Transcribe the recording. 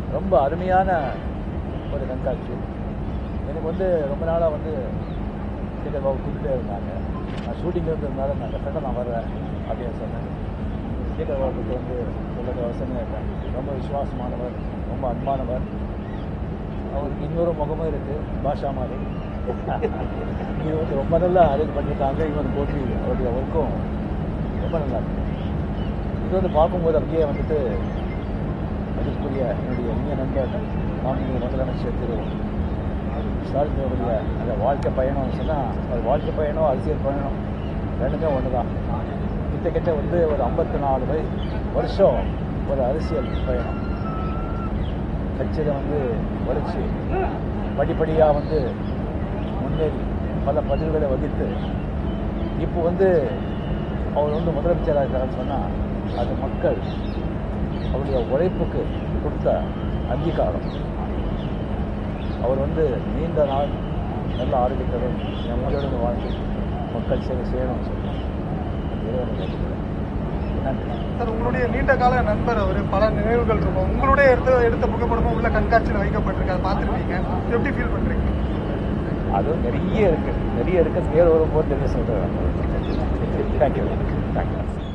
ரொம்ப அருமையான ஒரு கண்காட்சி எனக்கு வந்து ரொம்ப நாளாக வந்து சேகர் பாபு கூப்பிட்டே இருந்தாங்க நான் ஷூட்டிங் இருந்ததுனால நான் டெஃபினட்டாக நான் வர்றேன் அப்படின்னு சொன்னேன் சேகர் பாபுக்கு வந்து சொல்லுறது அவசியமே இல்லை ரொம்ப விசுவாசமானவர் ரொம்ப அன்பானவர் அவருக்கு இன்னொரு முகமும் இருக்குது பாஷா மாதிரி இது வந்து ரொம்ப நல்லா அரேஞ்ச் பண்ணியிருக்காங்க இவன் கோபி அவருடைய ஒர்க்கும் ரொம்ப நல்லா இருக்கு இது வந்து பார்க்கும்போது அப்படியே வந்துட்டு மதிப்புக்குரிய என்னுடைய இனிய நண்பர் மாநில முதலமைச்சர் திரு ஸ்டாலின் அவருடைய அந்த வாழ்க்கை பயணம் சொன்னால் அது வாழ்க்கை பயணம் அரசியல் பயணம் ரெண்டுமே ஒன்று தான் கிட்டத்தட்ட வந்து ஒரு ஐம்பத்தி நாலு வய வருஷம் ஒரு அரசியல் பயணம் கட்சியில் வந்து வளர்ச்சி படிப்படியாக வந்து முன்னேறி பல பதிவுகளை வகித்து இப்போ வந்து அவர் வந்து முதலமைச்சராக இருக்காருன்னு சொன்னால் அது மக்கள் அவருடைய உழைப்புக்கு கொடுத்த அங்கீகாரம் அவர் வந்து நீண்ட நாள் நல்ல ஆரோக்கியத்துடன் நம்மளுடன் வாழ்ந்து மக்கள் சேவை செய்யணும்னு சொல்லி இறைவனை வேண்டிக்கிறேன். நன்றி சார் உங்களுடைய நீண்ட கால நண்பர் அவர் பல நினைவுகள் இருக்கும் உங்களுடைய எடுத்த எடுத்த புகைப்படமும் உள்ள கண்காட்சியில் வைக்கப்பட்டிருக்கு அதை பார்த்துருப்பீங்க எப்படி ஃபீல் பண்ணுறீங்க அதுவும் நிறைய இருக்குது நிறைய இருக்குது நேரம் வரும்போது நிறைய சொல்கிறேன் தேங்க்யூ தேங்க்யூ